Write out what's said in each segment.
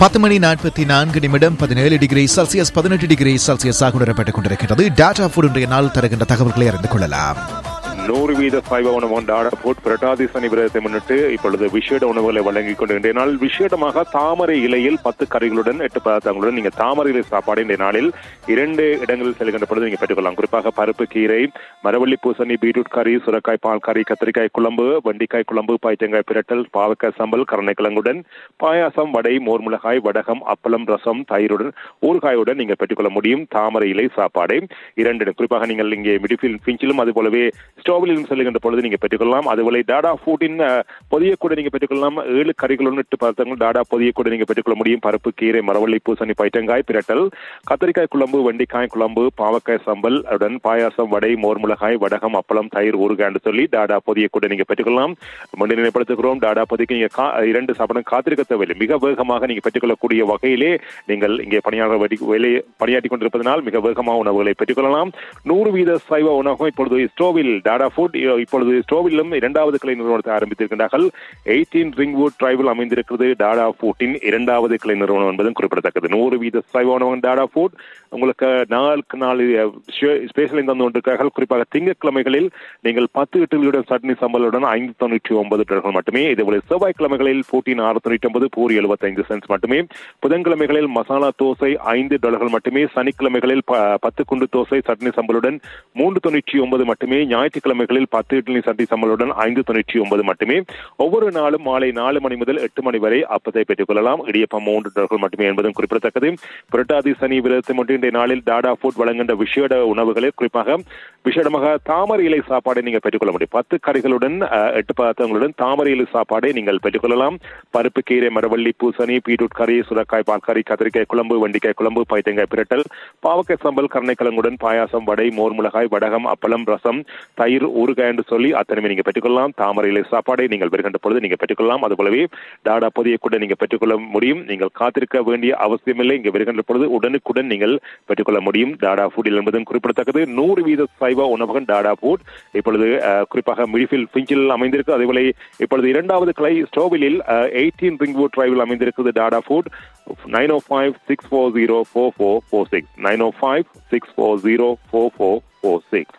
பத்து மணி நாற்பத்தி நான்கு நிமிடம் பதினேழு டிகிரி செல்சியஸ் பதினெட்டு டிகிரி செல்சியஸ் ஆக உணரப்பட்டுக் கொண்டிருக்கிறது டாடா ஃபுட் இன்றைய நாள் தருகின்ற தகவல்களை அறிந்து கொள்ளலாம் நூறு வீத சைவ உணவு டாடா ஃபுட் புரட்டாதி சனி விரதத்தை முன்னிட்டு இப்பொழுது விசேட உணவுகளை வழங்கிக் கொண்டிருக்கின்ற நாள் விசேடமாக தாமரை இலையில் பத்து கறிகளுடன் எட்டு பதார்த்தங்களுடன் நீங்க தாமரை இலை சாப்பாடு இந்த நாளில் இரண்டு இடங்களில் செல்கின்ற பொழுது நீங்க பெற்றுக்கொள்ளலாம் குறிப்பாக பருப்பு கீரை மரவள்ளி பூசணி பீட்ரூட் கறி சுரக்காய் பால் கறி கத்திரிக்காய் குழம்பு வண்டிக்காய் குழம்பு பாய்த்தங்காய் பிரட்டல் பாவக்காய் சம்பல் கருணைக்கிழங்குடன் பாயாசம் வடை மோர் மிளகாய் வடகம் அப்பளம் ரசம் தயிருடன் ஊறுகாயுடன் நீங்கள் பெற்றுக்கொள்ள முடியும் தாமரை இலை சாப்பாடு இரண்டு குறிப்பாக நீங்கள் இங்கே மிடிஃபில் பிஞ்சிலும் அது போலவே ஸ்டோவிலும் செல்லுகின்ற பொழுது நீங்க பெற்றுக்கொள்ளலாம் அதுபோல டாடா ஃபுட்டின் பொதிய கூட நீங்க பெற்றுக்கொள்ளலாம் ஏழு கறிகளுடன் எட்டு பதார்த்தங்கள் டாடா பொதிய கூட நீங்க பெற்றுக்கொள்ள முடியும் பருப்பு கீரை மரவள்ளி பூசணி பைட்டங்காய் பிரட்டல் கத்திரிக்காய் குழம்பு வெண்டிக்காய் குழம்பு பாவக்காய் சம்பல் உடன் பாயாசம் வடை மோர் மிளகாய் வடகம் அப்பளம் தயிர் ஊறுகாண்டு சொல்லி டாடா பொதிய கூட நீங்க பெற்றுக்கொள்ளலாம் முன்னே நினைப்படுத்துகிறோம் டாடா பொதிக்கு நீங்க கா- இரண்டு சாப்பிடம் காத்திருக்க தேவையில்லை மிக வேகமாக நீங்க பெற்றுக்கொள்ளக்கூடிய வகையிலே நீங்கள் இங்கே பணியாளர் வடி- வேலை பணியாற்றி கொண்டிருப்பதனால் மிக வேகமாக உணவுகளை பெற்றுக்கொள்ளலாம் நூறு வீத சைவ உணவகம் இப்பொழுது ஸ்டோவில் டாடா ஃபுட் இப்பொழுது ஸ்டோவிலும் இரண்டாவது கிளை நிறுவனத்தை ஆரம்பித்திருக்கின்றார்கள் எயிட்டீன் ரிங்வுட் டிரைவில் அமைந்திருக்கிறது டாடா ஃபுட்டின் இரண்டாவது கிளை நிறுவனம் என்பதும் குறிப்பிடத்தக்கது நூறு வீத சைவ உணவகம் டாடா ஃபுட் உங்களுக்கு நாளுக்கு நாள் ஸ்பெஷல் தந்து கொண்டிருக்கிறார்கள் குறிப்பாக திங்கட்கிழமைகளில் நீங்கள் பத்து இட்லியுடன் சட்னி சம்பளுடன் ஐந்து தொண்ணூற்றி ஒன்பது டாலர்கள் மட்டுமே இதேபோல செவ்வாய்க்கிழமைகளில் போட்டின் ஆறு தொண்ணூற்றி ஒன்பது பூரி எழுபத்தைந்து சென்ஸ் மட்டுமே புதன்கிழமைகளில் மசாலா தோசை ஐந்து டாலர்கள் மட்டுமே சனிக்கிழமைகளில் ப- பத்து குண்டு தோசை சட்னி சம்பளுடன் மூன்று தொண்ணூற்றி ஒன்பது மட்டுமே ஞாயிற்றுக்கிழமைகளில் பத்து இட்லி சட்னி சம்பளுடன் ஐந்து தொண்ணூற்றி ஒன்பது மட்டுமே ஒவ்வொரு நாளும் மாலை நாலு மணி முதல் எட்டு மணி வரை அப்பத்தை பெற்றுக் கொள்ளலாம் இடியப்பம் மூன்று டாலர்கள் மட்டுமே என்பதும் குறிப்பிடத்தக்கது புரட்டாதி சனி விரதத்தை முன்னிட்டு இன்றைய நாளில் டாடா ஃபுட் வழங்குகின்ற விஷேட உணவுகளை குறிப்பாக விசேடமாக தாமரை இலை சாப்பாடை நீங்கள் பெற்றுக்கொள்ள முடியும் பத்து கறிகளுடன் அஹ், எட்டு பதார்த்தங்களுடன் தாமரை இலை சாப்பாடை நீங்கள் பெற்றுக்கொள்ளலாம் பருப்பு கீரை மரவள்ளி பூசணி பீட்ரூட் கறி சுரக்காய் பால் கறி கத்திரிக்காய் குழம்பு வெண்டிக்காய் குழம்பு பைத்தங்காய் பிரட்டல் பாவக்காய் சம்பல் கருணைக்கிழங்குடன் பாயாசம் வடை மோர் மிளகாய் வடகம் அப்பளம் ரசம் தயிர் ஊறுகாய் என்று சொல்லி அத்தனையுமே நீங்க பெற்றுக்கொள்ளலாம் தாமரை இலை சாப்பாடை நீங்கள் வருகின்ற பொழுது நீங்க பெற்றுக்கொள்ளலாம் அதுபோலவே டாடா பொதியை கூட நீங்க பெற்றுக்கொள்ள முடியும் நீங்கள் காத்திருக்க வேண்டிய அவசியமில்லை இங்க வருகின்ற பொழுது உடனுக்குடன் நீங்கள் பெற்றுக்கொள்ள முடியும் டாடா ஃபுட்டில் என்பதும் குறிப்பிடத்தக்கது நூறு வீத சைவ உணவகம் டாடா ஃபுட் இப்பொழுது அஹ், குறிப்பாக மிடிஃபில் பிஞ்சில் அமைந்திருக்கு அதேபோல இப்பொழுது இரண்டாவது கிளை ஸ்டோவிலில் எயிட்டீன் ரிங்வுட் டிரைவில் அமைந்திருக்கிறது Tata food nine O five six four zero four four four six nine O five six four zero four four four six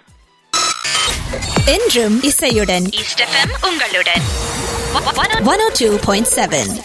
என்றும் இசையுடன் ஈஸ்ட் எஃப்எம் உங்களுடன் one O two point seven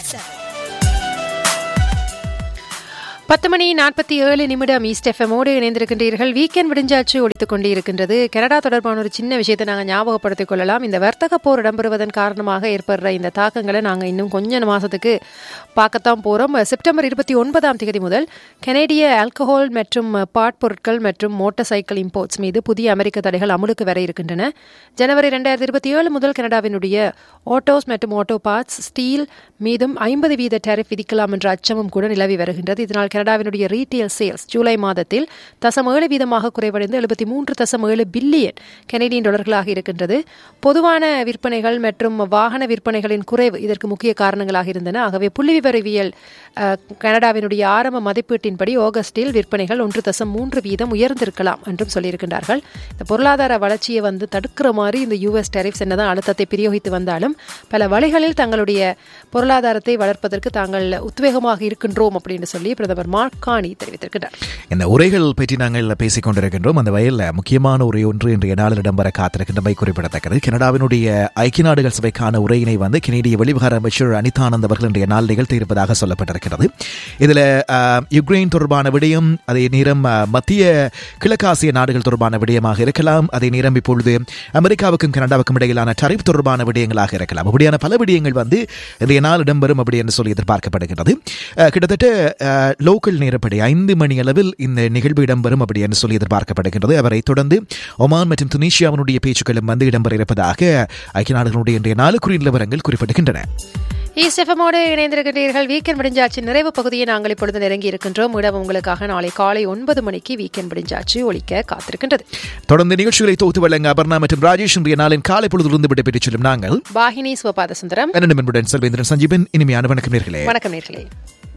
பத்து மணி நாற்பத்தி ஏழு நிமிடம் ஈஸ்ட் எஃப்எம்மோடு இணைந்திருக்கின்றீர்கள் வீக்கெண்ட் விடிஞ்சாச்சு ஒழித்துக் கொண்டு இருக்கின்றது கனடா தொடர்பான ஒரு சின்ன விஷயத்தை நாங்கள் ஞாபகப்படுத்திக் கொள்ளலாம் இந்த வர்த்தக போர் இடம்பெறுவதன் காரணமாக ஏற்படுற இந்த தாக்கங்களை நாங்கள் இன்னும் கொஞ்ச மாசத்துக்கு பார்க்கத்தான் போறோம் செப்டம்பர் இருபத்தி ஒன்பதாம் தேதி முதல் கனேடிய ஆல்கஹால் மற்றும் பாட் பொருட்கள் மற்றும் மோட்டார் சைக்கிள் இம்போர்ட்ஸ் மீது புதிய அமெரிக்க தடைகள் அமுலுக்கு வர இருக்கின்றன ஜனவரி ரெண்டாயிரத்தி இருபத்தி ஏழு முதல் கனடாவினுடைய ஆட்டோஸ் மற்றும் ஆட்டோ பார்ட்ஸ் ஸ்டீல் மீதும் ஐம்பது வீத டேரிஃப் விதிக்கலாம் என்ற அச்சமும் கூட நிலவி வருகின்றது இதனால் கனடாவினுடைய ரீட்டெயில் சேல்ஸ் ஜூலை மாதத்தில் தசம் ஏழு வீதமாக குறைவடைந்து எழுபத்தி மூன்று தசம் ஏழு பில்லியன் கனேடியன் டாலர்களாக இருக்கின்றது பொதுவான விற்பனைகள் மற்றும் வாகன விற்பனைகளின் குறைவு இதற்கு முக்கிய காரணங்களாக இருந்தன ஆகவே புள்ளி விவரவியல் அஹ், கனடாவினுடைய ஆரம்ப மதிப்பீட்டின்படி ஆகஸ்டில் விற்பனைகள் ஒன்று தசம் மூன்று வீதம் உயர்ந்திருக்கலாம் என்றும் சொல்லியிருக்கின்றார்கள் இந்த பொருளாதார வளர்ச்சியை வந்து தடுக்கிற மாதிரி இந்த யூஎஸ் டெரிஃப்ஸ் என்னதான் அழுத்தத்தை பிரயோகித்து வந்தாலும் பல வழிகளில் தங்களுடைய பொருளாதாரத்தை வளர்ப்பதற்கு தாங்கள் உத்வேகமாக இருக்கின்றோம் அப்படின்னு சொல்லி பிரதமர் மார்க் கானி தெரிவித்திருக்கிறார் இந்த உரைகள் பற்றி நாங்கள் பேசிக் கொண்டிருக்கின்றோம் அந்த வகையில் முக்கியமான உரை ஒன்று இன்றைய நாளில் இடம்பெற காத்திருக்கின்றமை குறிப்பிடத்தக்கது கனடாவினுடைய ஐக்கிய நாடுகள் சபைக்கான உரையினை வந்து கனேடிய வெளிவிவகார அமைச்சர் அனிதானந்த் அவர்கள் இன்றைய நாள் நிகழ்த்தியிருப்பதாக சொல்லப்பட்டிருக்கிறது இதில் ஆஹ், யுக்ரைன் தொடர்பான விடயம் அதே நேரம் ஆஹ், மத்திய கிழக்காசிய நாடுகள் தொடர்பான விடயமாக இருக்கலாம் அதே நேரம் இப்பொழுது அமெரிக்காவுக்கும் கனடாவுக்கும் இடையிலான டரிஃப் தொடர்பான விடயங்களாக இருக்கலாம் அப்படியான பல விடயங்கள் வந்து இன்றைய நாள் இடம்பெறும் அப்படி என்று சொல்லி எதிர்பார்க்கப்படுகிறது அஹ், கிட்டத்தட்ட அஹ், லோக்கல் நேரப்படி ஐந்து மணி அளவில் இந்த நிகழ்வு இடம்பெறும் அப்படி என்று சொல்லி எதிர்பார்க்கப்படுகின்றது அவரை தொடர்ந்து ஒமான் மற்றும் துனிஷியாவினுடைய பேச்சுக்களும் வந்து இடம்பெற இருப்பதாக ஐக்கிய நாடுகளுடைய இன்றைய நாளுக்குரிய நிலவரங்கள் குறிப்பிடுகின்றன ஈஸ்ட் எஃப்எம்மோடு இணைந்திருக்கின்றீர்கள் வீக்கெண்ட் விடிஞ்சாச்சு நிறைவு பகுதியை நாங்கள் இப்பொழுது நெருங்கி இருக்கின்றோம் இடம் உங்களுக்காக நாளை காலை ஒன்பது மணிக்கு வீக்கெண்ட் விடிஞ்சாச்சு ஒழிக்க காத்திருக்கின்றது தொடர்ந்து நிகழ்ச்சிகளை தொகுத்து வழங்க அபர்ணா மற்றும் ராஜேஷ் இன்றைய நாளின் காலை பொழுதிலிருந்து விடைபெற்றுச் செல்லும் நாங்கள் பாகினி சிவபாத சுந்தரம் என்னிடம் என்புடன் செல்வேந்திரன் சஞ்சீவன் இனிமையான வணக்கம் நேர்களே வணக்கம் நேர்களே